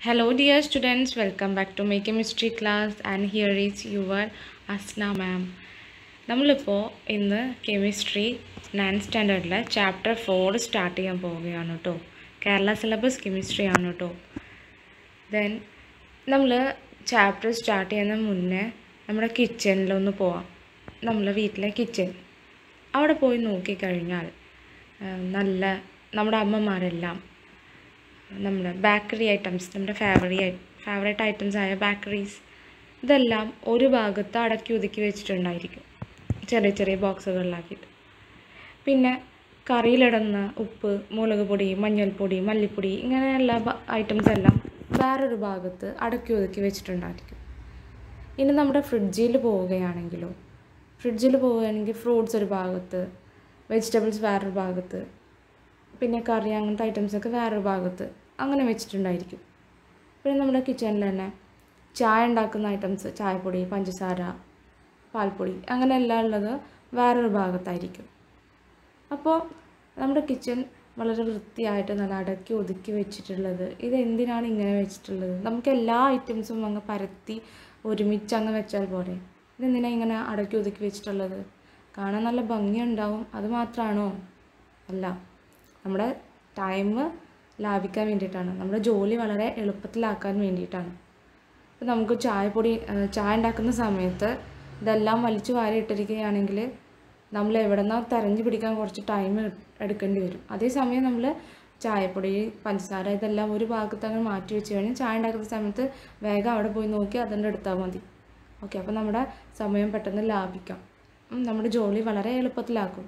Hello, dear students. Welcome back to my chemistry class, and here is your Asna ma'am. നമ്മളിപ്പോൾ ഇന്ന് chemistry nine സ്റ്റാൻഡേർഡിലെ chapter four start ചെയ്യാൻ പോവുകയാണ് കേട്ടോ Kerala syllabus chemistry ആണ് കേട്ടോ ദെൻ നമ്മൾ ചാപ്റ്റർ സ്റ്റാർട്ട് ചെയ്യുന്ന മുന്നേ നമ്മുടെ കിച്ചണിലൊന്ന് പോവാം നമ്മളെ വീട്ടിലെ കിച്ചൺ അവിടെ പോയി നോക്കിക്കഴിഞ്ഞാൽ ആ, നല്ല നമ്മുടെ അമ്മമാരെല്ലാം നമ്മുടെ ബേക്കറി ഐറ്റംസ് നമ്മുടെ ഫേവറേറ്റ് ഫേവറേറ്റ് ഐറ്റംസ് ആയ ബേക്കറീസ് ഇതെല്ലാം ഒരു ഭാഗത്ത് അടക്കി ഒതുക്കി വെച്ചിട്ടുണ്ടായിരിക്കും ചെറിയ ചെറിയ ബോക്സുകളിലാക്കിയിട്ട് പിന്നെ കറിയിലിടുന്ന ഉപ്പ് മുളക് പൊടി മഞ്ഞൾപ്പൊടി മല്ലിപ്പൊടി ഇങ്ങനെയുള്ള ഐറ്റംസ് എല്ലാം വേറൊരു ഭാഗത്ത് അടക്കി ഒതുക്കി വെച്ചിട്ടുണ്ടായിരിക്കും ഇനി നമ്മുടെ ഫ്രിഡ്ജിൽ പോവുകയാണെങ്കിലോ ഫ്രിഡ്ജിൽ പോവുകയാണെങ്കിൽ ഫ്രൂട്ട്സ് ഒരു ഭാഗത്ത് വെജിറ്റബിൾസ് വേറൊരു ഭാഗത്ത് പിന്നെ കറി അങ്ങനത്തെ ഐറ്റംസൊക്കെ വേറൊരു ഭാഗത്ത് അങ്ങനെ വെച്ചിട്ടുണ്ടായിരിക്കും പിന്നെ നമ്മുടെ കിച്ചണിൽ തന്നെ ചായ ഉണ്ടാക്കുന്ന ഐറ്റംസ് ചായപ്പൊടി പഞ്ചസാര പാൽപ്പൊടി അങ്ങനെ എല്ലാം ഉള്ളത് വേറൊരു ഭാഗത്തായിരിക്കും അപ്പോൾ നമ്മുടെ കിച്ചൺ വളരെ വൃത്തിയായിട്ട് നല്ല അടക്കി ഒതുക്കി വെച്ചിട്ടുള്ളത് ഇത് എന്തിനാണ് ഇങ്ങനെ വെച്ചിട്ടുള്ളത് നമുക്ക് എല്ലാ ഐറ്റംസും അങ്ങ് പരത്തി ഒരുമിച്ച് അങ്ങ് വെച്ചാൽ പോരെ ഇതെന്തിനാണ് ഇങ്ങനെ അടക്കി ഒതുക്കി വെച്ചിട്ടുള്ളത് കാണാൻ നല്ല ഭംഗിയുണ്ടാവും അത് മാത്രമാണോ അല്ല നമ്മുടെ ടൈം ലാഭിക്കാൻ വേണ്ടിയിട്ടാണ് നമ്മുടെ ജോലി വളരെ എളുപ്പത്തിലാക്കാൻ വേണ്ടിയിട്ടാണ് ഇപ്പം നമുക്ക് ചായപ്പൊടി ആ, ചായ ഉണ്ടാക്കുന്ന സമയത്ത് ഇതെല്ലാം വലിച്ചു വാരി ഇട്ടിരിക്കുകയാണെങ്കിൽ നമ്മൾ എവിടെ നിന്നോ തെരഞ്ഞു പിടിക്കാൻ കുറച്ച് ടൈം എടുക്കേണ്ടി വരും അതേസമയം നമ്മൾ ചായപ്പൊടി പഞ്ചസാര ഇതെല്ലാം ഒരു ഭാഗത്ത് അങ്ങനെ മാറ്റി വെച്ച് കഴിഞ്ഞാൽ ചായ ഉണ്ടാക്കുന്ന സമയത്ത് വേഗം അവിടെ പോയി നോക്കി അതിൻ്റെ എടുത്താൽ മതി ഓക്കെ അപ്പോൾ നമ്മുടെ സമയം പെട്ടെന്ന് ലാഭിക്കാം ഉം, നമ്മുടെ ജോലി വളരെ എളുപ്പത്തിലാക്കും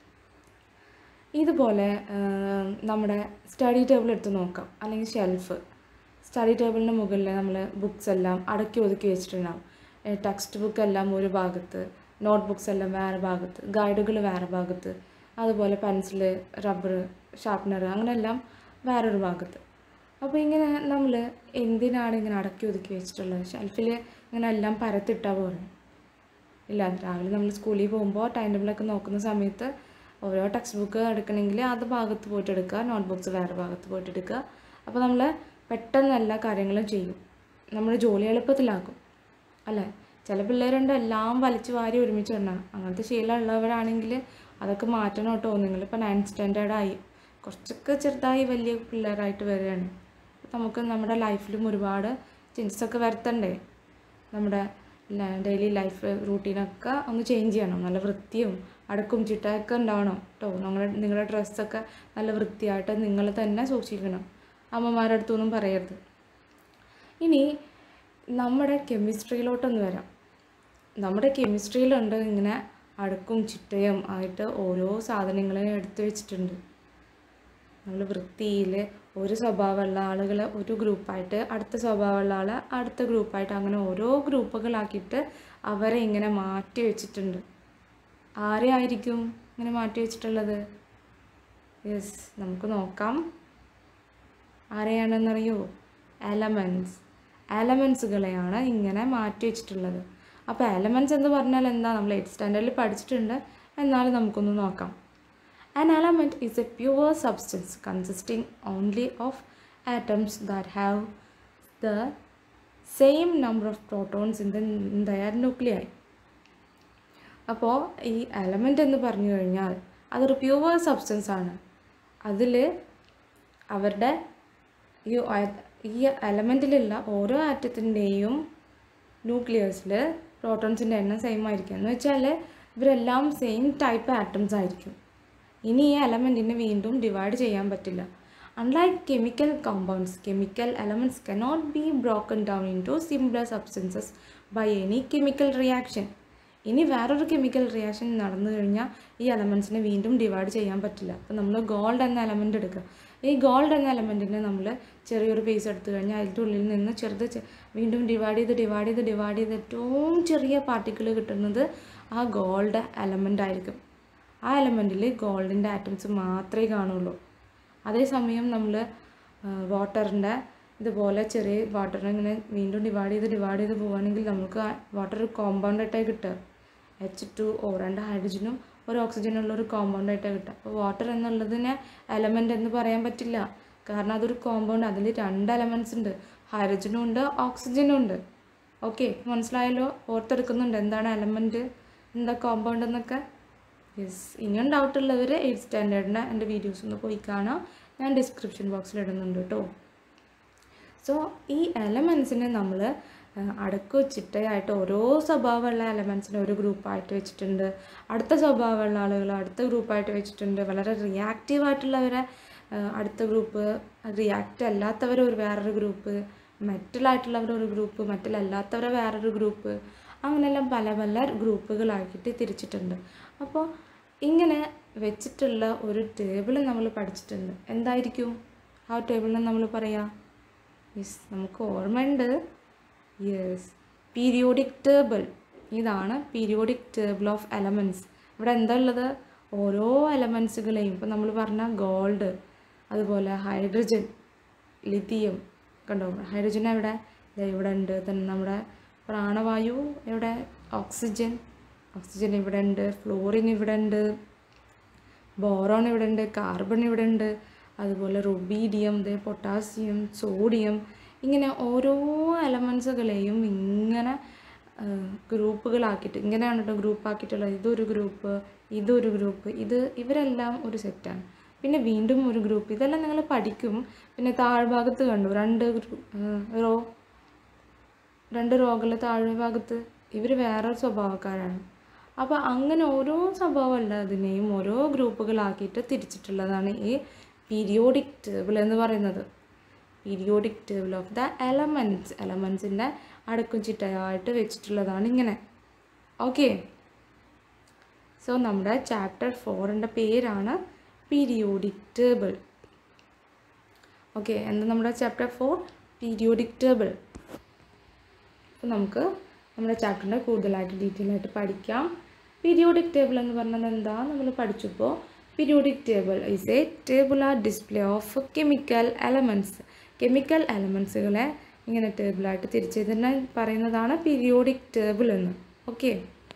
ഇതുപോലെ ആ, നമ്മുടെ സ്റ്റഡി ടേബിൾ എടുത്ത് നോക്കാം അല്ലെങ്കിൽ ഷെൽഫ് സ്റ്റഡി ടേബിളിൻ്റെ മുകളിൽ നമ്മൾ ബുക്സ് എല്ലാം അടക്കി ഒതുക്കി വെച്ചിട്ടുണ്ടാവും ടെക്സ്റ്റ് ബുക്ക് എല്ലാം ഒരു ഭാഗത്ത് നോട്ട് ബുക്സ് എല്ലാം വേറെ ഭാഗത്ത് ഗൈഡുകൾ വേറെ ഭാഗത്ത് അതുപോലെ പെൻസിൽ റബ്ബർ ഷാർപ്പനർ അങ്ങനെയെല്ലാം വേറൊരു ഭാഗത്ത് അപ്പോൾ ഇങ്ങനെ നമ്മൾ എന്തിനാണ് ഇങ്ങനെ അടക്കി ഒതുക്കി വെച്ചിട്ടുള്ളത് ഷെൽഫിൽ ഇങ്ങനെ എല്ലാം പരത്തിട്ടാൽ പോലെ ഇല്ല രാവിലെ നമ്മൾ സ്കൂളിൽ പോകുമ്പോൾ ടൈം ടേബിളൊക്കെ നോക്കുന്ന സമയത്ത് ഓരോ ടെക്സ്റ്റ് ബുക്ക് എടുക്കണമെങ്കിൽ അത് ഭാഗത്ത് പോയിട്ട് എടുക്കുക നോട്ട് ബുക്സ് വേറെ ഭാഗത്ത് പോയിട്ട് എടുക്കുക അപ്പോൾ നമ്മൾ പെട്ടെന്ന് എല്ലാ കാര്യങ്ങളും ചെയ്യും നമ്മുടെ ജോലി എളുപ്പത്തിലാക്കും അല്ലേ ചില പിള്ളേരുണ്ട് എല്ലാം വലിച്ചു വാരി ഒരുമിച്ച് ഇടണം അങ്ങനത്തെ ശീലമുള്ളവരാണെങ്കിൽ അതൊക്കെ മാറ്റണം കേട്ടോ നിങ്ങളിപ്പോൾ നയൻത് സ്റ്റാൻഡേർഡായി കുറച്ചൊക്കെ ചെറുതായി വലിയ പിള്ളേരായിട്ട് വരികയാണ് അപ്പോൾ നമുക്ക് നമ്മുടെ ലൈഫിലും ഒരുപാട് ചേഞ്ചസ് ഒക്കെ വരുത്തണ്ടേ നമ്മുടെ ഡെയിലി ലൈഫ് റൂട്ടീനൊക്കെ ഒന്ന് ചേഞ്ച് ചെയ്യണം നല്ല വൃത്തിയും അടക്കും ചിട്ടയൊക്കെ ഉണ്ടാവണം കേട്ടോ നിങ്ങളുടെ നിങ്ങളുടെ ഡ്രസ്സൊക്കെ നല്ല വൃത്തിയായിട്ട് നിങ്ങൾ തന്നെ സൂക്ഷിക്കണം അമ്മമാരുടെ അടുത്തൊന്നും പറയരുത് ഇനി നമ്മുടെ കെമിസ്ട്രിയിലോട്ടൊന്ന് വരാം നമ്മുടെ കെമിസ്ട്രിയിലുണ്ട് ഇങ്ങനെ അടുക്കും ചിട്ടയും ആയിട്ട് ഓരോ സാധനങ്ങളും എടുത്തു വെച്ചിട്ടുണ്ട് നമ്മൾ വൃത്തിയിൽ ഒരു സ്വഭാവമുള്ള ആളുകൾ ഒരു ഗ്രൂപ്പായിട്ട് അടുത്ത സ്വഭാവമുള്ള ആൾ അടുത്ത ഗ്രൂപ്പായിട്ട് അങ്ങനെ ഓരോ ഗ്രൂപ്പുകളാക്കിയിട്ട് അവരെ ഇങ്ങനെ മാറ്റി വെച്ചിട്ടുണ്ട് ആരെ ആയിരിക്കും ഇങ്ങനെ മാറ്റി വെച്ചിട്ടുള്ളത് യെസ് നമുക്ക് നോക്കാം ആരെയാണെന്നറിയോ എലമെൻറ്റ്സ് എലമെൻസുകളെയാണ് ഇങ്ങനെ മാറ്റി വെച്ചിട്ടുള്ളത് അപ്പോൾ എലമെൻറ്റ്സ് എന്ന് പറഞ്ഞാൽ എന്താ നമ്മൾ എയ്റ്റ് സ്റ്റാൻഡേർഡിൽ പഠിച്ചിട്ടുണ്ട് എന്നാലും നമുക്കൊന്ന് നോക്കാം An element is a pure substance consisting only of atoms that have the same number of protons in, the, in their nuclei. അപ്പോൾ ഈ എലമെൻ്റ് എന്ന് പറഞ്ഞു കഴിഞ്ഞാൽ അതൊരു പ്യുവർ സബ്സ്റ്റൻസ് ആണ് അതിൽ അവരുടെ ഈ ആ- ഈ എലമെൻറ്റിലുള്ള ഓരോ ആറ്റത്തിൻ്റെയും ന്യൂക്ലിയസിൽ പ്രോട്ടോൺസിൻ്റെ എണ്ണം സെയിം ആയിരിക്കും എന്ന് വെച്ചാൽ ഇവരെല്ലാം സെയിം ടൈപ്പ് ആറ്റംസ് ആയിരിക്കും ഇനി ഈ എലമെൻറ്റിനെ വീണ്ടും ഡിവൈഡ് ചെയ്യാൻ പറ്റില്ല unlike chemical compounds chemical elements cannot be broken down into simpler substances by any chemical reaction ഇനി വേറൊരു കെമിക്കൽ റിയാക്ഷൻ നടന്നു കഴിഞ്ഞാൽ ഈ എലമെൻറ്റ്സിനെ വീണ്ടും ഡിവൈഡ് ചെയ്യാൻ പറ്റില്ല അപ്പോൾ നമ്മൾ ഗോൾഡ് എന്ന എലമെൻ്റ് എടുക്കുക ഈ ഗോൾഡ് എന്ന എലമെൻറ്റിനെ നമ്മൾ ചെറിയൊരു പീസ് എടുത്തു കഴിഞ്ഞാൽ അതിൻ്റെ ഉള്ളിൽ നിന്ന് ചെറുത് ചെ- വീണ്ടും ഡിവൈഡ് ചെയ്ത് ഡിവൈഡ് ചെയ്ത് ഡിവൈഡ് ചെയ്ത് ഏറ്റവും ചെറിയ പാർട്ടിക്കിൾ കിട്ടുന്നത് ആ ഗോൾഡ് എലമെൻ്റ് ആയിരിക്കും ആ എലമെൻറ്റിൽ ഗോൾഡിൻ്റെ ആറ്റംസ് മാത്രമേ കാണുള്ളൂ അതേസമയം നമ്മൾ വാട്ടറിൻ്റെ ഇതുപോലെ ചെറിയ വാട്ടറിനെ ഇങ്ങനെ വീണ്ടും ഡിവൈഡ് ചെയ്ത് ഡിവൈഡ് ചെയ്ത് പോവുകയാണെങ്കിൽ നമുക്ക് വാട്ടർ ഒരു കോമ്പൗണ്ട് ആയിട്ടാണ് കിട്ടുക എച്ച് ടു ഓ രണ്ട് ഹൈഡ്രജനും ഒരു ഓക്സിജനും ഉള്ള ഒരു കോമ്പൗണ്ട് ആയിട്ടാണ് കിട്ടുക അപ്പോൾ വാട്ടർ എന്നുള്ളതിനെ എലമെൻ്റ് എന്ന് പറയാൻ പറ്റില്ല കാരണം അതൊരു കോമ്പൗണ്ട് അതിൽ രണ്ട് എലമെൻറ്റ്സ് ഉണ്ട് ഹൈഡ്രജനും ഉണ്ട് ഓക്സിജനും ഉണ്ട് ഓക്കെ മനസ്സിലായല്ലോ ഓർത്തെടുക്കുന്നുണ്ട് എന്താണ് എലമെൻറ്റ് എന്താ കോമ്പൗണ്ട് എന്നൊക്കെ യെസ് ഇനിയും ഡൗട്ടുള്ളവർ എയ്റ്റ് സ്റ്റാൻഡേർഡിൻ്റെ എൻ്റെ വീഡിയോസ് ഒന്ന് പോയി കാണാം ഞാൻ ഡിസ്ക്രിപ്ഷൻ ബോക്സിൽ ഇടുന്നുണ്ട് കേട്ടോ സോ ഈ എലമെൻസിനെ നമ്മൾ അടക്കു ചിട്ടയായിട്ട് ഓരോ സ്വഭാവമുള്ള എലമെൻസിനെ ഒരു ഗ്രൂപ്പായിട്ട് വെച്ചിട്ടുണ്ട് അടുത്ത സ്വഭാവമുള്ള ആളുകൾ അടുത്ത ഗ്രൂപ്പായിട്ട് വെച്ചിട്ടുണ്ട് വളരെ റിയാക്റ്റീവ് ആയിട്ടുള്ളവരെ ആ, അടുത്ത ഗ്രൂപ്പ് റിയാക്റ്റ് അല്ലാത്തവർ ഒരു വേറൊരു ഗ്രൂപ്പ് മെറ്റലായിട്ടുള്ളവർ ഒരു ഗ്രൂപ്പ് മെറ്റലല്ലാത്തവരെ വേറൊരു ഗ്രൂപ്പ് അങ്ങനെയെല്ലാം പല പല ഗ്രൂപ്പുകളാക്കിയിട്ട് തിരിച്ചിട്ടുണ്ട് അപ്പോൾ ഇങ്ങനെ വെച്ചിട്ടുള്ള ഒരു ടേബിൾ നമ്മൾ പഠിച്ചിട്ടുണ്ട് എന്തായിരിക്കും ആ ടേബിളിനെ നമ്മൾ പറയാം യെസ് നമുക്ക് ഓർമ്മയുണ്ട് യെസ് പീരിയോഡിക് ടേബിൾ ഇതാണ് പീരിയോഡിക് ടേബിൾ ഓഫ് എലമെൻറ്റ്സ് ഇവിടെ എന്താ ഉള്ളത് ഓരോ എലമെൻസുകളെയും ഇപ്പം നമ്മൾ പറഞ്ഞ ഗോൾഡ് അതുപോലെ ഹൈഡ്രജൻ ലിഥിയം കണ്ടോ ഹൈഡ്രജൻ എവിടെ ദേ ഇവിടെ ഉണ്ട് തന്നെ നമ്മുടെ പ്രാണവായു എവിടെ ഓക്സിജൻ ഓക്സിജൻ ഇവിടെ ഉണ്ട് ഫ്ലോറിൻ ഇവിടെ ഉണ്ട് ബോറോൺ ഇവിടെ ഉണ്ട് കാർബൺ ഇവിടെ ഉണ്ട് അതുപോലെ റുബീഡിയം ദേ പൊട്ടാസ്യം സോഡിയം ഇങ്ങനെ ഓരോ എലമെൻസുകളെയും ഇങ്ങനെ ആ, ഗ്രൂപ്പുകളാക്കിയിട്ട് ഇങ്ങനെയാണ് കേട്ടോ ഗ്രൂപ്പാക്കിയിട്ടുള്ളത് ഇതൊരു ഗ്രൂപ്പ് ഇതൊരു ഗ്രൂപ്പ് ഇത് ഇവരെല്ലാം ഒരു സെറ്റാണ് പിന്നെ വീണ്ടും ഒരു ഗ്രൂപ്പ് ഇതെല്ലാം നിങ്ങൾ പഠിക്കും പിന്നെ താഴ്ഭാഗത്ത് കണ്ടു രണ്ട് റോ രണ്ട് റോകളുടെ താഴെ ഭാഗത്ത് ഇവർ വേറെ സ്വഭാവക്കാരാണ് അപ്പോൾ അങ്ങനെ ഓരോ സ്വഭാവമല്ല അതിനെയും ഓരോ ഗ്രൂപ്പുകളാക്കിയിട്ട് തിരിച്ചിട്ടുള്ളതാണ് ഈ പീരിയോഡിക് ടേബിൾ എന്ന് പറയുന്നത് periodic table of the elements എലമെൻസിൻ്റെ അടുക്കും ചിട്ടയായിട്ട് വെച്ചിട്ടുള്ളതാണ് ഇങ്ങനെ ഓക്കെ സോ നമ്മുടെ ചാപ്റ്റർ ഫോറിൻ്റെ പേരാണ് പീരിയോഡിക് ടേബിൾ ഓക്കെ എന്താ നമ്മുടെ ചാപ്റ്റർ ഫോർ പീരിയോഡിക് ടേബിൾ അപ്പോൾ നമുക്ക് നമ്മുടെ ചാപ്റ്ററിൻ്റെ കൂടുതലായിട്ട് ഡീറ്റെയിൽ ആയിട്ട് പഠിക്കാം പീരിയോഡിക് ടേബിൾ എന്ന് പറഞ്ഞത് എന്താ നമ്മൾ പഠിച്ചപ്പോൾ periodic table is a tabular display of chemical elements chemical എലമെൻറ്റ്സുകളെ ഇങ്ങനെ ടേബിളായിട്ട് തിരിച്ചതിനെ പറയുന്നതാണ് പീരിയോഡിക് ടേബിൾ എന്ന് ഓക്കെ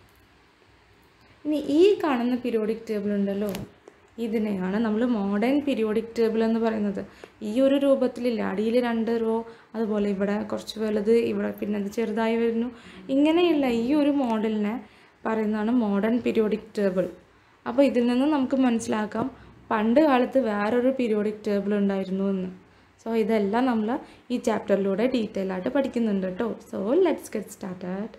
ഇനി ഈ കാണുന്ന പീരിയോഡിക് ടേബിൾ ഉണ്ടല്ലോ ഇതിനെയാണ് നമ്മൾ മോഡേൺ പീരിയോഡിക് ടേബിൾ എന്ന് പറയുന്നത് ഈ ഒരു രൂപത്തിലില്ല അടിയിൽ രണ്ട് റോ അതുപോലെ ഇവിടെ കുറച്ച് വലുത് ഇവിടെ പിന്നെ അത് ചെറുതായി വരുന്നു ഇങ്ങനെയുള്ള ഈ ഒരു മോഡലിനെ പറയുന്നതാണ് മോഡേൺ പീരിയോഡിക് ടേബിൾ അപ്പോൾ ഇതിൽ നിന്ന് നമുക്ക് മനസ്സിലാക്കാം പണ്ട് കാലത്ത് വേറൊരു പീരിയോഡിക് ടേബിൾ ഉണ്ടായിരുന്നു എന്ന് സോ ഇതെല്ലാം നമ്മൾ ഈ ചാപ്റ്ററിലൂടെ ഡീറ്റെയിൽ ആയിട്ട് പഠിക്കുന്നുണ്ട് കേട്ടോ so let's get started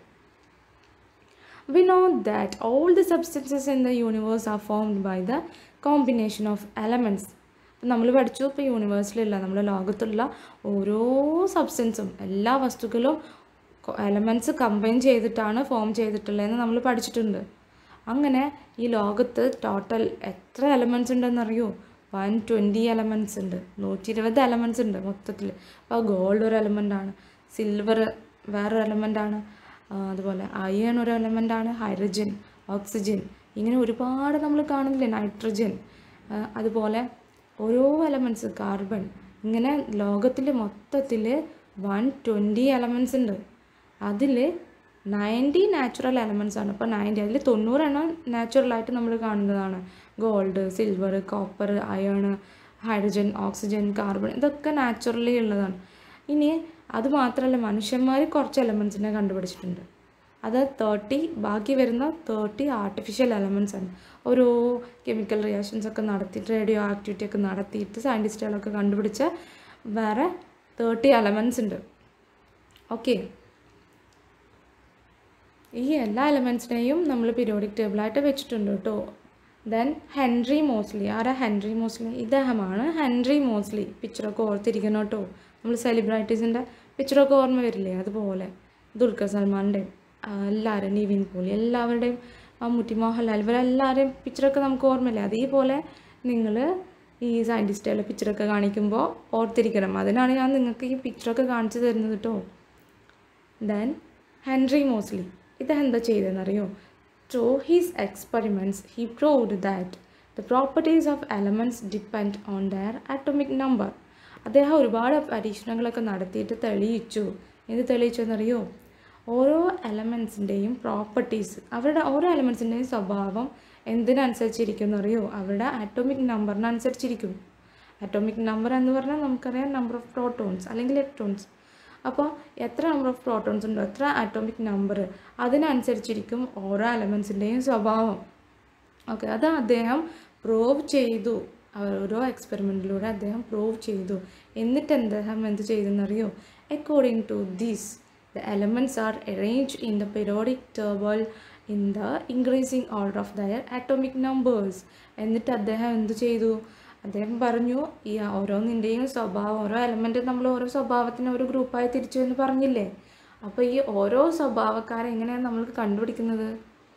We know that all the substances in the universe are formed by the combination of elements. അപ്പം നമ്മൾ പഠിച്ചു ഇപ്പോൾ യൂണിവേഴ്സിലുള്ള നമ്മുടെ ലോകത്തുള്ള ഓരോ സബ്സ്റ്റൻസും എല്ലാ വസ്തുക്കളും എലമെൻറ്റ്സ് കമ്പൈൻ ചെയ്തിട്ടാണ് ഫോം ചെയ്തിട്ടുള്ളതെന്ന് നമ്മൾ പഠിച്ചിട്ടുണ്ട് അങ്ങനെ ഈ ലോകത്ത് ടോട്ടൽ എത്ര എലമെൻറ്റ്സ് ഉണ്ടെന്നറിയോ വൺ ട്വൻറ്റി എലമെൻറ്റ്സ് ഉണ്ട് നൂറ്റി ഇരുപത് എലമെൻറ്റ്സ് ഉണ്ട് മൊത്തത്തിൽ അപ്പോൾ ഗോൾഡ് ഒരു എലമെൻ്റാണ് സിൽവർ വേറൊരു എലമെൻ്റാണ് അതുപോലെ അയൺ ഒരു എലമെൻ്റാണ് ഹൈഡ്രജൻ ഓക്സിജൻ ഇങ്ങനെ ഒരുപാട് നമ്മൾ കാണുന്നില്ലേ നൈട്രജൻ ആ, അതുപോലെ ഓരോ എലമെൻറ്റ്സ് കാർബൺ ഇങ്ങനെ ലോകത്തിൽ മൊത്തത്തിൽ വൺ ട്വൻറ്റി എലമെൻറ്റ്സ് ഉണ്ട് അതിൽ നയൻറ്റി നാച്ചുറൽ എലമെൻറ്റ്സ് ആണ് അപ്പോൾ നയൻറ്റി അതിൽ തൊണ്ണൂറെണ്ണം നാച്ചുറലായിട്ട് നമ്മൾ കാണുന്നതാണ് gold silver copper iron hydrogen oxygen carbon ഇതൊക്കെ നാച്ചുറലി ഉള്ളതാണ് ഇനി അത് മാത്രമല്ല മനുഷ്യന്മാർ കുറച്ച് എലമെൻസിനെ കണ്ടുപിടിച്ചിട്ടുണ്ട് അത് തേർട്ടി ബാക്കി വരുന്ന തേർട്ടി ആർട്ടിഫിഷ്യൽ എലമെൻസ് ആണ് ഓരോ കെമിക്കൽ റിയാക്ഷൻസ് ഒക്കെ നടത്തിയിട്ട് റേഡിയോ ആക്ടിവിറ്റി ഒക്കെ നടത്തിയിട്ട് സയൻറ്റിസ്റ്റുകളൊക്കെ കണ്ടുപിടിച്ച വേറെ തേർട്ടി എലമെൻസ് ഉണ്ട് ഓക്കെ ഈ എല്ലാ എലമെൻസിനെയും നമ്മൾ പീരിയോഡിക് ടേബിളായിട്ട് വെച്ചിട്ടുണ്ട് കേട്ടോ ദെൻ ഹെൻറി മോസ്ലി ആരാ ഹെൻറി മോസ്ലി ഇദ്ദേഹമാണ് ഹെൻറി മോസ്ലി പിക്ചറൊക്കെ ഓർത്തിരിക്കണം കേട്ടോ നമ്മൾ സെലിബ്രിറ്റീസിൻ്റെ പിക്ചറൊക്കെ ഓർമ്മ വരില്ലേ അതുപോലെ ദുൽഖർ സൽമാൻ്റെ എല്ലാവരും നിവിൻ പോളി എല്ലാവരുടെയും മമ്മൂട്ടി മോഹൻലാൽ ഇവരെല്ലാവരെയും പിക്ചറൊക്കെ നമുക്ക് ഓർമ്മയില്ലേ അതേപോലെ നിങ്ങൾ ഈ സയൻറ്റിസ്റ്റുകളുടെ പിക്ചറൊക്കെ കാണിക്കുമ്പോൾ ഓർത്തിരിക്കണം അതിനാണ് ഞാൻ നിങ്ങൾക്ക് ഈ പിക്ചറൊക്കെ കാണിച്ചു തരുന്നത് കേട്ടോ ദെൻ ഹെൻറി മോസ്ലി ഇദ്ദേഹം എന്താ ചെയ്തതെന്നറിയോ through his experiments he proved that the properties of elements depend on their atomic number അദ്ദേഹം ഒരുപാട് പരീക്ഷണങ്ങളൊക്കെ നടത്തിയിട്ട് തെളിയിച്ചു എന്ത് തെളിയിച്ചെന്നറിയോ ഓരോ എലമെൻസിൻ്റെയും പ്രോപ്പർട്ടീസ് അവരുടെ ഓരോ എലമെൻസിൻ്റെയും സ്വഭാവം എന്തിനനുസരിച്ചിരിക്കും എന്നറിയോ അവരുടെ ആറ്റോമിക് നമ്പറിനനുസരിച്ചിരിക്കും അറ്റോമിക് നമ്പർ എന്ന് പറഞ്ഞാൽ നമുക്കറിയാം നമ്പർ ഓഫ് പ്രോട്ടോൺസ് അല്ലെങ്കിൽ ഇലക്ട്രോൺസ് അപ്പോൾ എത്ര നമ്പർ ഓഫ് പ്രോട്ടോൺസ് ഉണ്ടോ എത്ര അറ്റോമിക് നമ്പർ അതിനനുസരിച്ചിരിക്കും ഓരോ എലമെൻസിൻ്റെയും സ്വഭാവം ഓക്കെ അത് അദ്ദേഹം പ്രൂവ് ചെയ്തു ഓരോ എക്സ്പെരിമെൻറ്റിലൂടെ അദ്ദേഹം പ്രൂവ് ചെയ്തു എന്നിട്ട് അദ്ദേഹം എന്ത് ചെയ്തെന്നറിയോ according to this the elements are arranged in the periodic table in the increasing order of their atomic numbers എന്നിട്ട് അദ്ദേഹം എന്ത് ചെയ്തു അദ്ദേഹം പറഞ്ഞു ഈ ഓരോന്നിൻ്റെയും സ്വഭാവം ഓരോ എലമെൻറ്റ് നമ്മൾ ഓരോ സ്വഭാവത്തിന് ഒരു ഗ്രൂപ്പായി തിരിച്ചു എന്ന് പറഞ്ഞില്ലേ അപ്പോൾ ഈ ഓരോ സ്വഭാവക്കാരെ എങ്ങനെയാണ് നമ്മൾക്ക് കണ്ടുപിടിക്കുന്നത്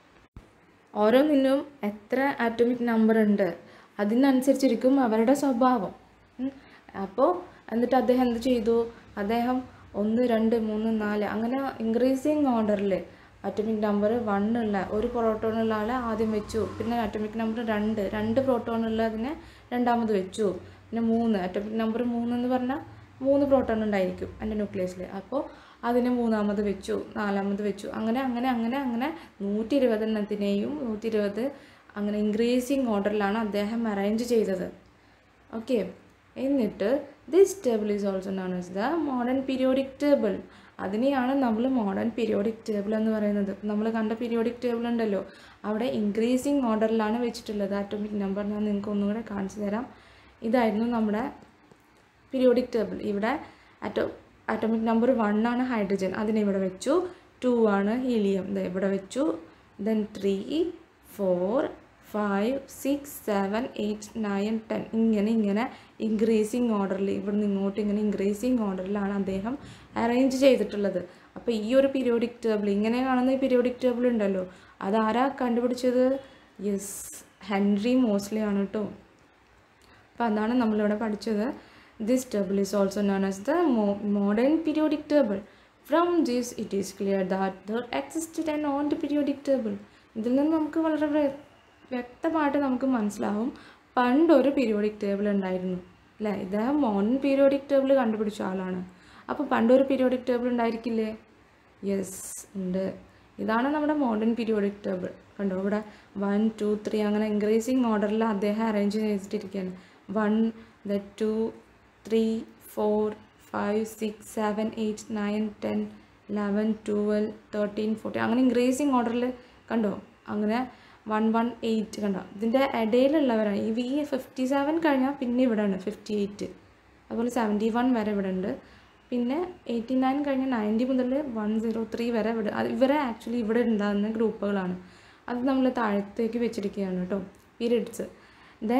ഓരോന്നിനും എത്ര ആറ്റോമിക് നമ്പർ ഉണ്ട് അതിനനുസരിച്ചിരിക്കും അവരുടെ സ്വഭാവം ഉം. അപ്പോൾ എന്നിട്ട് അദ്ദേഹം എന്ത് ചെയ്തു അദ്ദേഹം ഒന്ന് രണ്ട് മൂന്ന് നാല് അങ്ങനെ ഇൻക്രീസിങ് ഓർഡറിൽ അറ്റോമിക് നമ്പർ ഉള്ള ഒരു പ്രോട്ടോണുള്ള ആളെ ആദ്യം വെച്ചു പിന്നെ അറ്റോമിക് നമ്പർ രണ്ട് രണ്ട് പ്രോട്ടോൺ ഉള്ളതിനെ രണ്ടാമത് വെച്ചു പിന്നെ മൂന്ന് അറ്റോമിക് നമ്പർ മൂന്ന് എന്ന് പറഞ്ഞാൽ മൂന്ന് പ്രോട്ടോൺ ഉണ്ടായിരിക്കും എൻ്റെ ന്യൂക്ലിയസിൽ അപ്പോൾ അതിനെ മൂന്നാമത് വെച്ചു നാലാമത് വെച്ചു അങ്ങനെ അങ്ങനെ അങ്ങനെ അങ്ങനെ നൂറ്റി ഇരുപതെണ്ണത്തിനെയും നൂറ്റി ഇരുപത് അങ്ങനെ ഇൻക്രീസിങ് ഓർഡറിലാണ് അദ്ദേഹം അറേഞ്ച് ചെയ്തത് ഓക്കെ എന്നിട്ട് this table is also known as the modern periodic table അതിനെയാണ് നമ്മൾ മോഡേൺ പീരിയോഡിക് ടേബിൾ എന്ന് പറയുന്നത് നമ്മൾ കണ്ട പീരിയോഡിക് ടേബിൾ ഉണ്ടല്ലോ അവിടെ ഇൻക്രീസിങ് ഓർഡറിലാണ് വെച്ചിട്ടുള്ളത് ആറ്റോമിക് നമ്പർ ഞാൻ നിങ്ങൾക്ക് ഒന്നുകൂടെ കാണിച്ചു തരാം ഇതായിരുന്നു നമ്മുടെ പീരിയോഡിക് ടേബിൾ ഇവിടെ ആറ്റോ ആറ്റോമിക് നമ്പർ വൺ ആണ് ഹൈഡ്രജൻ അതിനെ ഇവിടെ വെച്ചു ടു ആണ് ഹീലിയം ദേ ഇവിടെ വെച്ചു then three four five six seven eight nine ten ഇങ്ങനെ ഇങ്ങനെ ഇൻക്രീസിങ് ഓർഡറിൽ ഇവിടുന്ന് ഇങ്ങോട്ട് ഇങ്ങനെ ഇൻക്രീസിങ് ഓർഡറിലാണ് അദ്ദേഹം അറേഞ്ച് ചെയ്തിട്ടുള്ളത് അപ്പോൾ ഈ ഒരു പീരിയോഡിക് ടേബിൾ ഇങ്ങനെ കാണുന്ന ഈ പീരിയോഡിക് ടേബിൾ ഉണ്ടല്ലോ അതാരാ കണ്ടുപിടിച്ചത് യെസ് ഹെൻറി മോസ്ലി ആണ് കേട്ടോ അപ്പോൾ അതാണ് നമ്മളിവിടെ പഠിച്ചത് this table is also known as the modern periodic table from this it is clear that there existed an old periodic table ഇതിൽ നിന്ന് നമുക്ക് വളരെ വ്യ- വ്യക്തമായിട്ട് നമുക്ക് മനസ്സിലാവും പണ്ടൊരു പീരിയോഡിക് ടേബിൾ ഉണ്ടായിരുന്നു അല്ലേ ഇദ്ദേഹം മോഡേൺ പീരിയോഡിക് ടേബിൾ കണ്ടുപിടിച്ച ആളാണ് അപ്പോൾ പണ്ടൊരു പീരിയോഡിക് ടേബിൾ ഉണ്ടായിരിക്കില്ലേ യെസ് ഉണ്ട് ഇതാണ് നമ്മുടെ മോഡേൺ പീരിയോഡിക് ടേബിൾ കണ്ടോ ഇവിടെ വൺ ടു ത്രീ അങ്ങനെ ഇൻക്രീസിങ് ഓർഡറിൽ അദ്ദേഹം അറേഞ്ച് ചെയ്തിട്ടിരിക്കുകയാണ് വൺ ദ two three four five six seven eight nine ten eleven twelve thirteen fourteen അങ്ങനെ ഇൻക്രീസിങ് ഓർഡറിൽ കണ്ടോ അങ്ങനെ വൺ വൺ എയ്റ്റ് കണ്ടോ ഇതിൻ്റെ ഇടയിലുള്ളവരാണ് ഈ വി ഫിഫ്റ്റി സെവൻ കഴിഞ്ഞാൽ പിന്നെ ഇവിടെ ഉണ്ട് ഫിഫ്റ്റി എയ്റ്റ് അതുപോലെ സെവൻറ്റി വൺ വരെ ഇവിടെ ഉണ്ട് പിന്നെ എയ്റ്റി നയൻ കഴിഞ്ഞ നയൻറ്റി മുതൽ വൺ സീറോ ത്രീ വരെ ഇവിടെ അത് ഇവരെ ആക്ച്വലി ഇവിടെ ഉണ്ടാകുന്ന ഗ്രൂപ്പുകളാണ് അത് നമ്മൾ താഴത്തേക്ക് വെച്ചിരിക്കുകയാണ് കേട്ടോ പീരിയഡ്സ് ദെൻ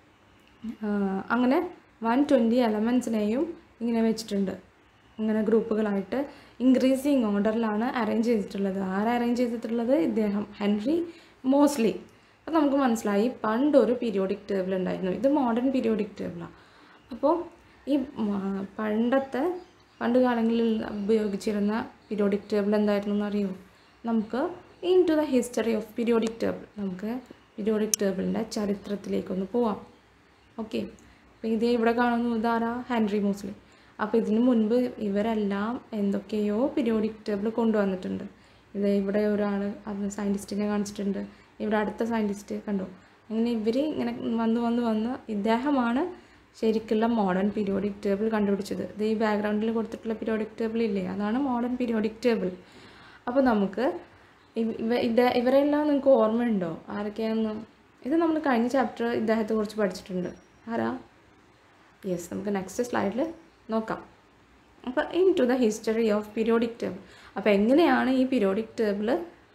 അങ്ങനെ വൺ ട്വൻറ്റി എലമെൻസിനെയും ഇങ്ങനെ വെച്ചിട്ടുണ്ട് ഇങ്ങനെ ഗ്രൂപ്പുകളായിട്ട് ഇൻക്രീസിങ് ഓർഡറിലാണ് അറേഞ്ച് ചെയ്തിട്ടുള്ളത് ആര് അറേഞ്ച് ചെയ്തിട്ടുള്ളത് ഇദ്ദേഹം ഹെൻറി മോസ്ലി അപ്പോൾ നമുക്ക് മനസ്സിലായി പണ്ടൊരു പീരിയോഡിക് ടേബിൾ ഉണ്ടായിരുന്നു ഇത് മോഡേൺ പീരിയോഡിക് ടേബിളാണ് അപ്പോൾ ഈ മ- പണ്ടത്തെ പണ്ട് കാലങ്ങളിൽ ഉപയോഗിച്ചിരുന്ന പീരിയോഡിക് ടേബിൾ എന്തായിരുന്നു എന്നറിയോ നമുക്ക് into the history of periodic table നമുക്ക് പീരിയോഡിക് ടേബിളിൻ്റെ ചരിത്രത്തിലേക്കൊന്ന് പോവാം ഓക്കെ അപ്പോൾ ഇത് ഇവിടെ കാണുന്നു ഇതാരാ ഹെൻറി മോസ്ലി അപ്പോൾ ഇതിനു മുൻപ് ഇവരെല്ലാം എന്തൊക്കെയോ പീരിയോഡിക് ടേബിൾ കൊണ്ടുവന്നിട്ടുണ്ട് ഇത് ഇവിടെ ഒരാൾ അത് സയൻറ്റിസ്റ്റിനെ കാണിച്ചിട്ടുണ്ട് ഇവിടെ അടുത്ത സയൻറ്റിസ്റ്റ് കണ്ടോ അങ്ങനെ ഇവർ ഇങ്ങനെ വന്ന് വന്ന് വന്ന് ഇദ്ദേഹമാണ് ശരിക്കുള്ള മോഡേൺ പീരിയോഡിക് ടേബിൾ കണ്ടുപിടിച്ചത് ഇത് ഈ ബാക്ക്ഗ്രൗണ്ടിൽ കൊടുത്തിട്ടുള്ള പീരിയോഡിക് ടേബിൾ ഇല്ലേ അതാണ് മോഡേൺ പീരിയോഡിക് ടേബിൾ അപ്പോൾ നമുക്ക് ഇവ- ഇവ ഇത ഇവരെല്ലാം നിങ്ങൾക്ക് ഓർമ്മയുണ്ടോ ആരൊക്കെയാണെന്ന് ഇത് നമ്മൾ കഴിഞ്ഞ ചാപ്റ്റർ ഇദ്ദേഹത്തെ കുറിച്ച് പഠിച്ചിട്ടുണ്ട് ആരാ യെസ് നമുക്ക് നെക്സ്റ്റ് സ്ലൈഡിൽ നോക്കാം അപ്പോൾ into the history of periodic table അപ്പോൾ എങ്ങനെയാണ് ഈ പീരിയോഡിക് ടേബിൾ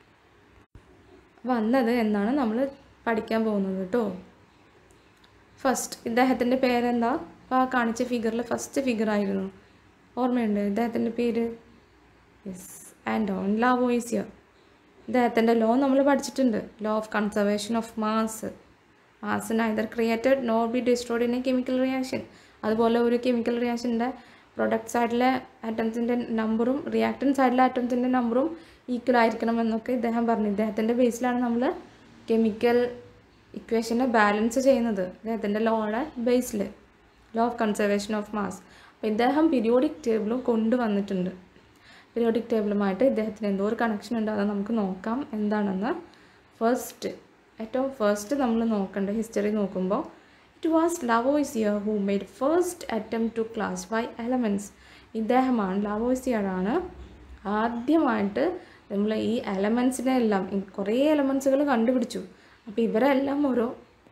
വന്നത് എന്നാണ് നമ്മൾ പഠിക്കാൻ പോകുന്നത് കേട്ടോ ഫസ്റ്റ് ഇദ്ദേഹത്തിൻ്റെ പേരെന്താ അപ്പോൾ ആ കാണിച്ച ഫിഗറിൽ ഫസ്റ്റ് ഫിഗർ ആയിരുന്നു ഓർമ്മയുണ്ട് ഇദ്ദേഹത്തിൻ്റെ പേര് യെസ് ആൻഡോൺ ലാവോയിസിയർ ഇദ്ദേഹത്തിൻ്റെ ലോ നമ്മൾ പഠിച്ചിട്ടുണ്ട് law of conservation of mass mass neither created nor be destroyed in a chemical reaction അതുപോലെ ഒരു കെമിക്കൽ റിയാക്ഷൻ്റെ പ്രൊഡക്റ്റ് സൈഡിലെ ആറ്റംസിൻ്റെ നമ്പറും റിയാക്ടൻ സൈഡിലെ ആറ്റംസിൻ്റെ നമ്പറും ഈക്വൽ ആയിരിക്കണം എന്നൊക്കെ ഇദ്ദേഹം പറഞ്ഞു ഇദ്ദേഹത്തിൻ്റെ ബേസിലാണ് നമ്മൾ കെമിക്കൽ ഇക്വേഷനെ ബാലൻസ് ചെയ്യുന്നത് ഇദ്ദേഹത്തിൻ്റെ ലോയുടെ ബേസിൽ law of conservation of mass അപ്പോൾ ഇദ്ദേഹം പീരിയോഡിക് ടേബിളും കൊണ്ടുവന്നിട്ടുണ്ട് പീരിയോഡിക് ടേബിളുമായിട്ട് ഇദ്ദേഹത്തിന് എന്തോ ഒരു കണക്ഷൻ ഉണ്ട് അത് നമുക്ക് നോക്കാം എന്താണെന്ന് ഫസ്റ്റ് ഏറ്റവും ഫസ്റ്റ് നമ്മൾ നോക്കേണ്ട ഹിസ്റ്ററി നോക്കുമ്പോൾ it was Lavoisier who made first attempt to classify elements ഇദ്ദേഹമാണ് ലവോയ്സിയറാണ് ആദ്യമായിട്ട് നമ്മൾ ഈ എലമെൻസിനെ എല്ലാം ഈ കുറേ എലമെൻസുകൾ കണ്ടുപിടിച്ചു അപ്പോൾ ഇവരെല്ലാം ഓരോ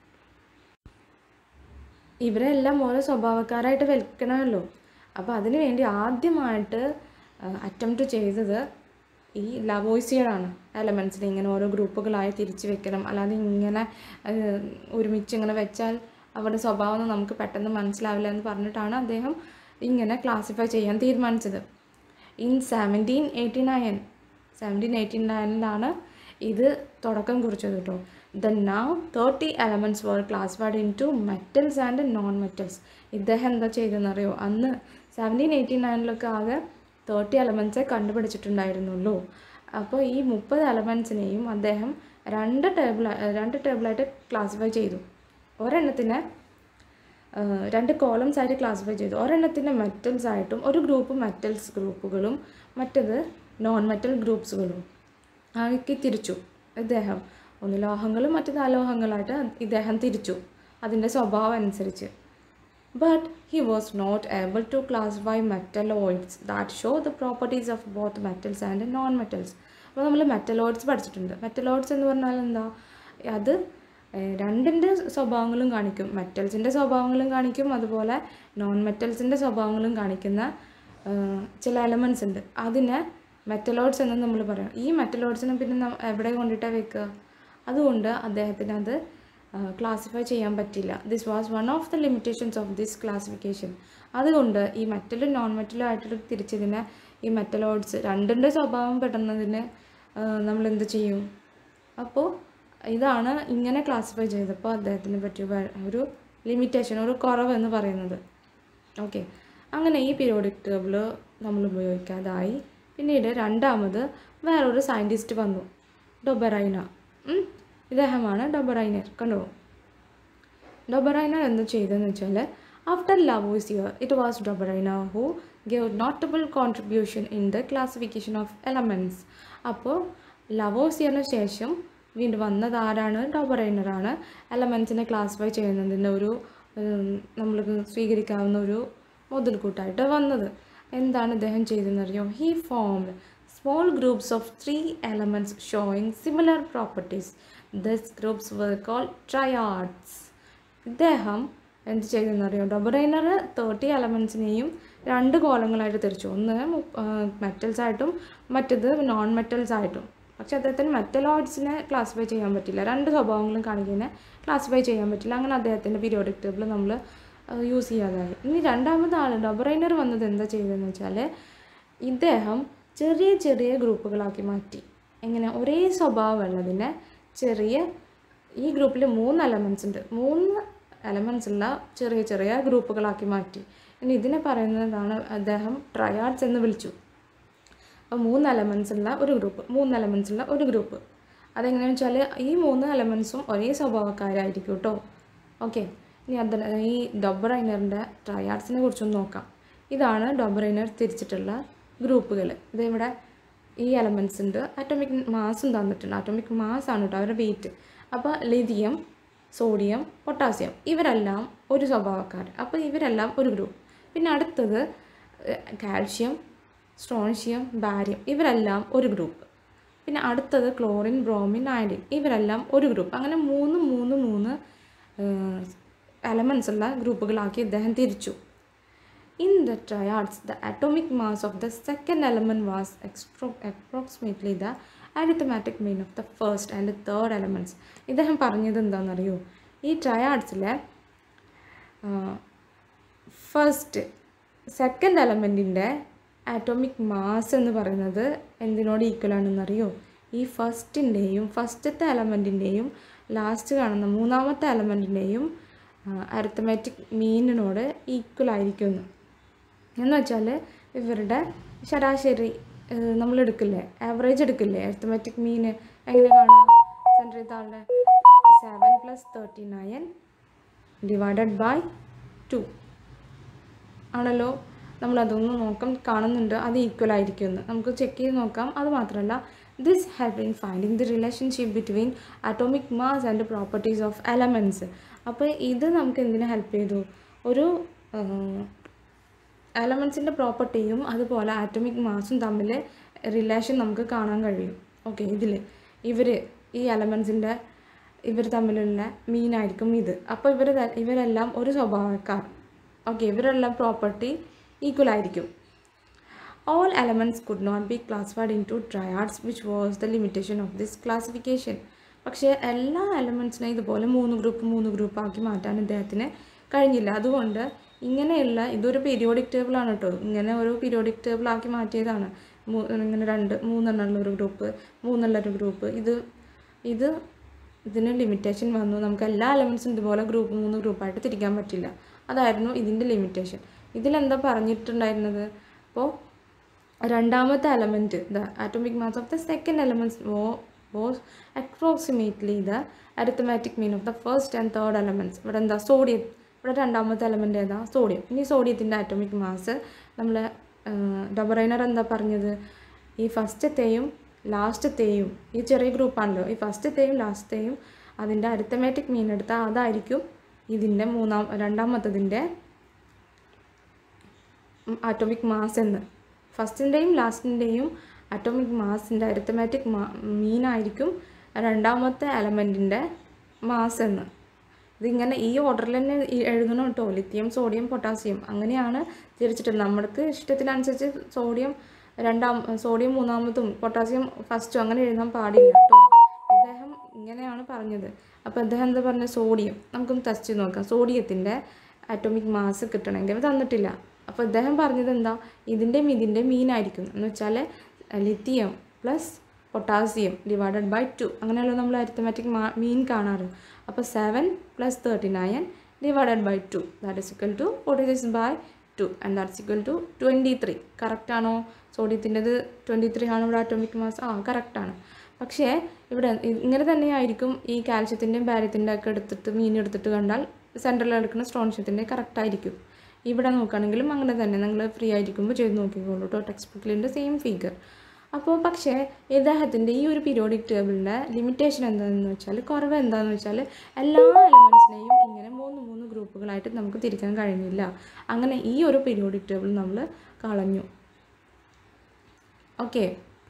ഇവരെല്ലാം ഓരോ സ്വഭാവക്കാരായിട്ട് വെക്കണമല്ലോ അപ്പോൾ അതിന് വേണ്ടി ആദ്യമായിട്ട് അറ്റംപ്റ്റ് ചെയ്തത് ഈ ലവോയ്സിയറാണ് എലമെൻസിനെ ഇങ്ങനെ ഓരോ ഗ്രൂപ്പുകളായി തിരിച്ച് വെക്കണം അല്ലാതെ ഇങ്ങനെ ഏഹ്, ഒരുമിച്ച് ഇങ്ങനെ വെച്ചാൽ അവരുടെ സ്വഭാവം ഒന്നും നമുക്ക് പെട്ടെന്ന് മനസ്സിലാവില്ല എന്ന് പറഞ്ഞിട്ടാണ് അദ്ദേഹം ഇങ്ങനെ ക്ലാസിഫൈ ചെയ്യാൻ തീരുമാനിച്ചത് in seventeen eighty nine seventeen eighty നയനിലാണ് ഇത് തുടക്കം കുറിച്ചത് കേട്ടോ the now thirty elements were classified into metals and non metals ഇദ്ദേഹം എന്താ ചെയ്തതെന്നറിയോ അന്ന് സെവൻറ്റീൻ എയ്റ്റി നയനിലൊക്കെ ആകെ തേർട്ടി എലമെൻറ്റ്സേ കണ്ടുപിടിച്ചിട്ടുണ്ടായിരുന്നുള്ളൂ അപ്പോൾ ഈ മുപ്പത് എലമെൻറ്റ്സിനെയും അദ്ദേഹം രണ്ട് ടേബിൾ രണ്ട് ടേബിളായിട്ട് ക്ലാസിഫൈ ചെയ്തു ഒരെണ്ണത്തിന് ആഹ് രണ്ട് കോളംസ് ആയിട്ട് ക്ലാസിഫൈ ചെയ്തു ഒരെണ്ണത്തിന് മെറ്റൽസ് ആയിട്ടും ഒരു ഗ്രൂപ്പ് മെറ്റൽസ് ഗ്രൂപ്പുകളും മറ്റത് നോൺ മെറ്റൽ ഗ്രൂപ്പ്സുകളും ആക്കി തിരിച്ചു ഇദ്ദേഹം ഒന്ന് ലോഹങ്ങളും മറ്റത് അലോഹങ്ങളായിട്ട് ഇദ്ദേഹം തിരിച്ചു അതിൻ്റെ സ്വഭാവം അനുസരിച്ച് but he was not able to classify metalloids that show the properties of both metals and non metals അപ്പോൾ നമ്മൾ മെറ്റലോയിഡ്സ് പഠിച്ചിട്ടുണ്ട് മെറ്റലോയിഡ്സ് എന്ന് പറഞ്ഞാൽ എന്താ അത് ഏഹ്, രണ്ടിൻ്റെ സ്വഭാവങ്ങളും കാണിക്കും മെറ്റൽസിൻ്റെ സ്വഭാവങ്ങളും കാണിക്കും അതുപോലെ നോൺ മെറ്റൽസിൻ്റെ സ്വഭാവങ്ങളും കാണിക്കുന്ന ഏഹ്, ചില എലമെൻറ്റ്സ് ഉണ്ട് അതിനെ മെറ്റലോയിഡ്സ് എന്ന് നമ്മൾ പറയാം ഈ മെറ്റലോയിഡ്സിനെ പിന്നെ നം- എവിടെ കൊണ്ടിട്ടാണ് വെക്കുക അതുകൊണ്ട് അദ്ദേഹത്തിന് അത് ക്ലാസിഫൈ ചെയ്യാൻ പറ്റില്ല this was one of the limitations of this classification അതുകൊണ്ട് ഈ മെറ്റലും നോൺ മെറ്റലും ആയിട്ട് തിരിച്ചതിനെ ഈ മെറ്റലോയിഡ്സ് രണ്ടിൻ്റെ സ്വഭാവം പെടുന്നതിന് നമ്മൾ എന്ത് ചെയ്യും അപ്പോൾ ഇതാണ് ഇങ്ങനെ ക്ലാസിഫൈ ചെയ്തപ്പോൾ അദ്ദേഹത്തിന് പറ്റിയ വ- ഒരു ലിമിറ്റേഷൻ ഒരു കുറവ് എന്ന് പറയുന്നത് ഓക്കെ അങ്ങനെ ഈ പീരിയോഡിക് ടേബിൾ നമ്മൾ ഉപയോഗിക്കാതായി പിന്നീട് രണ്ടാമത് വേറൊരു സയൻറ്റിസ്റ്റ് വന്നു ഡൊബറൈന ഉം. ഇദ്ദേഹമാണ് ഡൊബറൈനർ കണ്ടോ ഡൊബറൈനർ എന്ത് ചെയ്തതെന്ന് വെച്ചാൽ after Lavoisier it was Dobereiner who gave notable contribution in the classification of elements അപ്പോൾ ലവോസിയറിന് ശേഷം വീണ്ടും വന്നത് ആരാണ് ഡൊബറൈനറാണ് എലമെൻസിനെ ക്ലാസിഫൈ ചെയ്യുന്നതിൻ്റെ ഒരു നമ്മൾക്ക് സ്വീകരിക്കാവുന്ന ഒരു മുതൽക്കൂട്ടായിട്ട് വന്നത് എന്താണ് ഇദ്ദേഹം ചെയ്തതെന്നറിയോ he formed small groups of three elements showing similar properties this groups were call triads ഇദ്ദേഹം എന്ത് ചെയ്തെന്നറിയോ ഡൊബറൈനർ തേർട്ടി എലമെൻസിനെയും രണ്ട് കോലങ്ങളായിട്ട് തിരിച്ചു ഒന്ന് മെറ്റൽസ് ആയിട്ടും മറ്റത് നോൺ മെറ്റൽസ് ആയിട്ടും പക്ഷെ അദ്ദേഹത്തിന് മെറ്റലോയിഡ്സിനെ ക്ലാസിഫൈ ചെയ്യാൻ പറ്റില്ല രണ്ട് സ്വഭാവങ്ങളും കാണിക്കുന്ന ക്ലാസിഫൈ ചെയ്യാൻ പറ്റില്ല അങ്ങനെ അദ്ദേഹത്തിൻ്റെ പീരിയോഡിക് ടേബിൾ നമ്മൾ യൂസ് ചെയ്യാതായി ഇനി രണ്ടാമത്തെ ആൾ ഡൊബറൈനർ വന്നത് എന്താ ചെയ്തതെന്ന് വെച്ചാൽ ഇദ്ദേഹം ചെറിയ ചെറിയ ഗ്രൂപ്പുകളാക്കി മാറ്റി എങ്ങനെ ഒരേ സ്വഭാവമുള്ളതിനെ ചെറിയ ഈ ഗ്രൂപ്പിൽ മൂന്ന് എലമെൻറ്റ്സ് ഉണ്ട് മൂന്ന് എലമെൻറ്റ്സ് ഉള്ള ചെറിയ ചെറിയ ഗ്രൂപ്പുകളാക്കി മാറ്റി ഇനി ഇതിനെ പറയുന്നതാണ് അദ്ദേഹം ട്രയാഡ്സ് എന്ന് വിളിച്ചു അപ്പോൾ മൂന്ന് എലമെൻറ്റ്സ് ഉള്ള ഒരു ഗ്രൂപ്പ് മൂന്ന് എലമെൻറ്റ്സ് ഉള്ള ഒരു ഗ്രൂപ്പ് അതെങ്ങനെയാണെന്ന് വെച്ചാൽ ഈ മൂന്ന് എലമെൻറ്റ്സും ഒരേ സ്വഭാവക്കാരായിരിക്കും കേട്ടോ ഓക്കെ ഇനി അത് ഈ ഡൊബറൈനറിൻ്റെ ട്രയാഡ്സിനെ കുറിച്ചൊന്ന് നോക്കാം ഇതാണ് ഡൊബറൈനർ തിരിച്ചിട്ടുള്ള ഗ്രൂപ്പുകൾ ഇതിവിടെ ഈ എലമെൻറ്റ്സ് ഉണ്ട് അറ്റോമിക് മാസും തന്നിട്ടുണ്ട് അറ്റോമിക് മാസ് ആണ് കേട്ടോ അവരുടെ വെയിറ്റ് അപ്പോൾ ലിഥിയം സോഡിയം പൊട്ടാസ്യം ഇവരെല്ലാം ഒരു സ്വഭാവക്കാർ അപ്പോൾ ഇവരെല്ലാം ഒരു ഗ്രൂപ്പ് പിന്നെ അടുത്തത് കാൽഷ്യം സ്ട്രോൺഷ്യം ബാരിയം ഇവരെല്ലാം ഒരു ഗ്രൂപ്പ് പിന്നെ അടുത്തത് ക്ലോറിൻ ബ്രോമിൻ അയഡിൻ ഇവരെല്ലാം ഒരു ഗ്രൂപ്പ് അങ്ങനെ മൂന്ന് മൂന്ന് മൂന്ന് എലമെൻസ് ഉള്ള ഗ്രൂപ്പുകളാക്കി ഇദ്ദേഹം തിരിച്ചു in the triads the atomic mass of the second element was extra approximately the arithmetic mean of the first and third elements ഇദ്ദേഹം പറഞ്ഞത് എന്താണെന്നറിയോ ഈ ട്രയാഡ്സിലെ ഫസ്റ്റ് സെക്കൻഡ് എലമെൻറ്റിൻ്റെ ആറ്റോമിക് മാസ് എന്ന് പറയുന്നത് എന്തിനോട് ഈക്വൽ ആണെന്നറിയോ ഈ ഫസ്റ്റിൻ്റെയും ഫസ്റ്റത്തെ എലമെൻറ്റിൻ്റെയും ലാസ്റ്റ് കാണുന്ന മൂന്നാമത്തെ എലമെൻറ്റിൻ്റെയും അരിത്തമാറ്റിക് മീനിനോട് ഈക്വൽ ആയിരിക്കുന്നു എന്ന് വെച്ചാൽ ഇവരുടെ ശരാശരി നമ്മൾ എടുക്കില്ലേ ആവറേജ് എടുക്കില്ലേ അരിത്തമാറ്റിക് മീൻ എങ്ങനെ കാണുക സെൻട്രൽ താളുടെ seven plus thirty nine divided by two ആണല്ലോ നമ്മൾ അതൊന്ന് നോക്കാം കാണുന്നുണ്ട് അത് ഈക്വൽ ആയിരിക്കുമെന്ന് നമുക്ക് ചെക്ക് ചെയ്ത് നോക്കാം അത് മാത്രമല്ല this help in finding the relationship between atomic mass and properties of elements അപ്പോൾ ഇത് നമുക്ക് എന്തിനു ഹെൽപ്പ് ചെയ്തു ഒരു എലമെൻസിൻ്റെ പ്രോപ്പർട്ടിയും അതുപോലെ ആറ്റമിക് മാസും തമ്മിൽ റിലേഷൻ നമുക്ക് കാണാൻ കഴിയും ഓക്കെ ഇതിൽ ഇവർ ഈ എലമെൻസിൻ്റെ ഇവർ തമ്മിലുള്ള മീനായിരിക്കും ഇത് അപ്പോൾ ഇവർ ഇവരെല്ലാം ഒരു സ്വഭാവക്കാർ ഓക്കെ ഇവരെല്ലാം പ്രോപ്പർട്ടി ഈക്വൽ ആയിരിക്കും all elements could not be classified into triads which was the limitation of this classification പക്ഷേ എല്ലാ എലമെൻസിനെയും ഇതുപോലെ മൂന്ന് ഗ്രൂപ്പ് മൂന്ന് ഗ്രൂപ്പ് ആക്കി മാറ്റാൻ ഇദ്ദേഹത്തിന് കഴിഞ്ഞില്ല അതുകൊണ്ട് ഇങ്ങനെയുള്ള ഇതൊരു പീരിയോഡിക് ടേബിളാണ് കേട്ടോ ഇങ്ങനെ ഒരു പീരിയോഡിക് ടേബിൾ ആക്കി മാറ്റിയതാണ് മൂ- ഇങ്ങനെ രണ്ട് മൂന്നെണ്ണമുള്ള ഒരു ഗ്രൂപ്പ് മൂന്നുള്ള ഒരു ഗ്രൂപ്പ് ഇത് ഇത് ഇതിന് ലിമിറ്റേഷൻ വന്നു നമുക്ക് എല്ലാ എലമെൻസും ഇതുപോലെ ഗ്രൂപ്പ് മൂന്ന് ഗ്രൂപ്പായിട്ട് തിരിക്കാൻ പറ്റില്ല അതായിരുന്നു ഇതിൻ്റെ ലിമിറ്റേഷൻ ഇതിലെന്താ പറഞ്ഞിട്ടുണ്ടായിരുന്നത് അപ്പോൾ രണ്ടാമത്തെ element the atomic mass of the second elements who was approximately the arithmetic mean of the first and third elements ഇവിടെ എന്താ സോഡിയം ഇവിടെ രണ്ടാമത്തെ എലമെൻ്റ് ഏതാ സോഡിയം ഇനി സോഡിയത്തിൻ്റെ ആറ്റോമിക് മാസ് നമ്മൾ ഡബറൈനർ എന്താ പറഞ്ഞത് ഈ ഫസ്റ്റത്തെയും ലാസ്റ്റത്തെയും ഈ ചെറിയ ഗ്രൂപ്പാണല്ലോ ഈ ഫസ്റ്റത്തെയും ലാസ്റ്റത്തെയും അതിൻ്റെ അരിത്തമാറ്റിക് മീൻ എടുത്താൽ അതായിരിക്കും ഇതിൻ്റെ മൂന്നാം രണ്ടാമത്തതിൻ്റെ ആറ്റോമിക് മാസ് എന്ന് ഫസ്റ്റിൻ്റെയും ലാസ്റ്റിൻ്റെയും ആറ്റോമിക് മാസിൻ്റെ അരിത്തമാറ്റിക് മാ മീനായിരിക്കും രണ്ടാമത്തെ എലമെൻറ്റിൻ്റെ മാസ് എന്ന് ഇതിങ്ങനെ ഈ ഓർഡറിൽ തന്നെ ഈ എഴുതണം കേട്ടോ ലിത്തിയം സോഡിയം പൊട്ടാസ്യം അങ്ങനെയാണ് തിരിച്ചിട്ടുള്ളത് നമ്മൾക്ക് ഇഷ്ടത്തിനനുസരിച്ച് സോഡിയം രണ്ടാം സോഡിയം മൂന്നാമതും പൊട്ടാസ്യം ഫസ്റ്റും അങ്ങനെ എഴുതാൻ പാടില്ല കേട്ടോ ഇദ്ദേഹം ഇങ്ങനെയാണ് പറഞ്ഞത് അപ്പോൾ അദ്ദേഹം എന്താ പറഞ്ഞത് സോഡിയം നമുക്കൊന്ന് ടെസ്റ്റ് ചെയ്ത് നോക്കാം സോഡിയത്തിൻ്റെ ആറ്റോമിക് മാസ് കിട്ടണമെങ്കിൽ തന്നിട്ടില്ല അപ്പോൾ ഇദ്ദേഹം പറഞ്ഞത് എന്താ ഇതിൻ്റെയും ഇതിൻ്റെ മീനായിരിക്കും എന്ന് വെച്ചാൽ lithium plus potassium divided by two അങ്ങനെയുള്ള നമ്മൾ അരിത്തമാറ്റിക് മീൻ കാണാറ് അപ്പോൾ seven plus thirty nine divided by two that is equal to forty six by two and that's equal to twenty three correct ആണോ സോഡിയത്തിൻ്റെത് ട്വൻറ്റി ത്രീ ആണ് ഇവിടെ atomic mass ആ കറക്റ്റാണ് പക്ഷേ ഇവിടെ ഇ- ഇങ്ങനെ തന്നെയായിരിക്കും ഈ കാൽഷ്യത്തിൻ്റെയും ബാര്യത്തിൻ്റെ ഒക്കെ എടുത്തിട്ട് മീൻ എടുത്തിട്ട് കണ്ടാൽ സെൻട്രലിൽ എടുക്കുന്ന സ്ട്രോൺഷ്യത്തിൻ്റെ കറക്റ്റ് ആയിരിക്കും ഇവിടെ നോക്കുകയാണെങ്കിലും അങ്ങനെ തന്നെ നിങ്ങൾ ഫ്രീ ആയിരിക്കുമ്പോൾ ചെയ്ത് നോക്കിക്കോളൂ കേട്ടോ ടെക്സ്റ്റ് ബുക്കിലുണ്ട് സെയിം ഫിഗർ അപ്പോൾ പക്ഷേ ഇദ്ദേഹത്തിൻ്റെ ഈ ഒരു പീരിയോഡിക് ടേബിളിൻ്റെ ലിമിറ്റേഷൻ എന്താണെന്ന് വെച്ചാൽ കുറവ് എന്താണെന്ന് വെച്ചാൽ എല്ലാ എലമെൻസിനെയും ഇങ്ങനെ മൂന്ന് മൂന്ന് ഗ്രൂപ്പുകളായിട്ട് നമുക്ക് തിരിക്കാൻ കഴിഞ്ഞില്ല അങ്ങനെ ഈ ഒരു പീരിയോഡിക് ടേബിൾ നമ്മൾ കളഞ്ഞു ഓക്കെ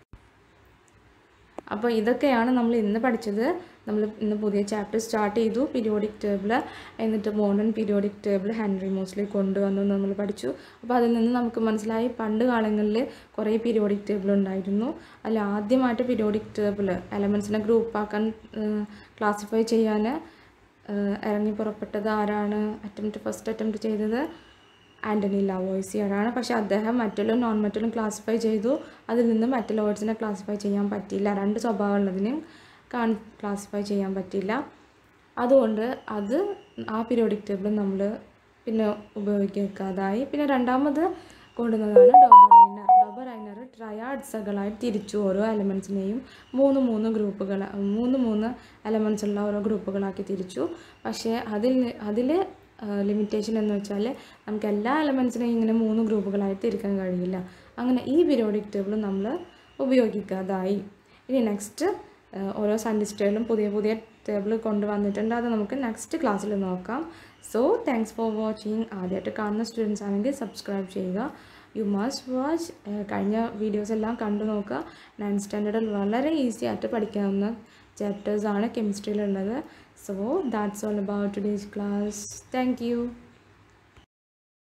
അപ്പോൾ ഇതൊക്കെയാണ് നമ്മൾ ഇന്ന് പഠിച്ചത് നമ്മൾ ഇന്ന് പുതിയ ചാപ്റ്റർ സ്റ്റാർട്ട് ചെയ്തു പീരിയോഡിക് ടേബിൾ എന്നിട്ട് modern periodic table Henry Moseley കൊണ്ടുവന്നു എന്ന് നമ്മൾ പഠിച്ചു അപ്പോൾ അതിൽ നിന്ന് നമുക്ക് മനസ്സിലായി പണ്ട് കാലങ്ങളിൽ കുറേ പീരിയോഡിക് ടേബിൾ ഉണ്ടായിരുന്നു അതിൽ ആദ്യമായിട്ട് പീരിയോഡിക് ടേബിൾ എലമെൻസിനെ ഗ്രൂപ്പാക്കാൻ ക്ലാസിഫൈ ചെയ്യാൻ ഇറങ്ങി പുറപ്പെട്ടത് ആരാണ് അറ്റംപ്റ്റ് ഫസ്റ്റ് അറ്റംപ്റ്റ് ചെയ്തത് ആൻ്റണി ലാവോയ്സിയറാണ് പക്ഷേ അദ്ദേഹം മറ്റെല്ലാം നോൺ മറ്റെല്ലാം ക്ലാസിഫൈ ചെയ്തു അതിൽ നിന്ന് മറ്റുള്ള വേർഡ്സിനെ ക്ലാസിഫൈ ചെയ്യാൻ പറ്റിയില്ല രണ്ട് സ്വഭാവമുള്ളതിനെയും കാൺ ക്ലാസിഫൈ ചെയ്യാൻ പറ്റില്ല അതുകൊണ്ട് അത് ആ പീരിയോഡിക് ടേബിൾ നമ്മൾ പിന്നെ ഉപയോഗിക്കാതായി പിന്നെ രണ്ടാമത് കൊണ്ടുവന്നതാണ് ഡോബറൈനർ ഡോബറൈനർ ട്രയാഡ്സകളായി തിരിച്ചു ഓരോ എലമെൻസിനെയും മൂന്ന് മൂന്ന് ഗ്രൂപ്പുകൾ മൂന്ന് മൂന്ന് എലമെൻസ് ഉള്ള ഓരോ ഗ്രൂപ്പുകളാക്കി തിരിച്ചു പക്ഷേ അതിൽ അതിൽ ലിമിറ്റേഷൻ എന്ന് വെച്ചാൽ നമുക്ക് എല്ലാ എലമെൻസിനെയും ഇങ്ങനെ മൂന്ന് ഗ്രൂപ്പുകളായി തിരിക്കാൻ കഴിയില്ല അങ്ങനെ ഈ പീരിയോഡിക് ടേബിൾ നമ്മൾ ഉപയോഗിക്കാതായി ഇനി നെക്സ്റ്റ് ഓരോ സയൻറ്റിസ്റ്റുകളും പുതിയ പുതിയ ടേബിൾ കൊണ്ടുവന്നിട്ടുണ്ട് അത് നമുക്ക് നെക്സ്റ്റ് ക്ലാസ്സിൽ നോക്കാം സോ താങ്ക്സ് ഫോർ വാച്ചിങ് ആദ്യമായിട്ട് കാണുന്ന സ്റ്റുഡൻസ് ആണെങ്കിൽ സബ്സ്ക്രൈബ് ചെയ്യുക യു മസ്റ്റ് വാച്ച് കഴിഞ്ഞ വീഡിയോസ് എല്ലാം കണ്ടു നോക്കുക നയൻത് സ്റ്റാൻഡേർഡിൽ വളരെ ഈസി ആയിട്ട് പഠിക്കാവുന്ന ചാപ്റ്റേഴ്സാണ് കെമിസ്ട്രിയിലുള്ളത് so that's all about today's class thank U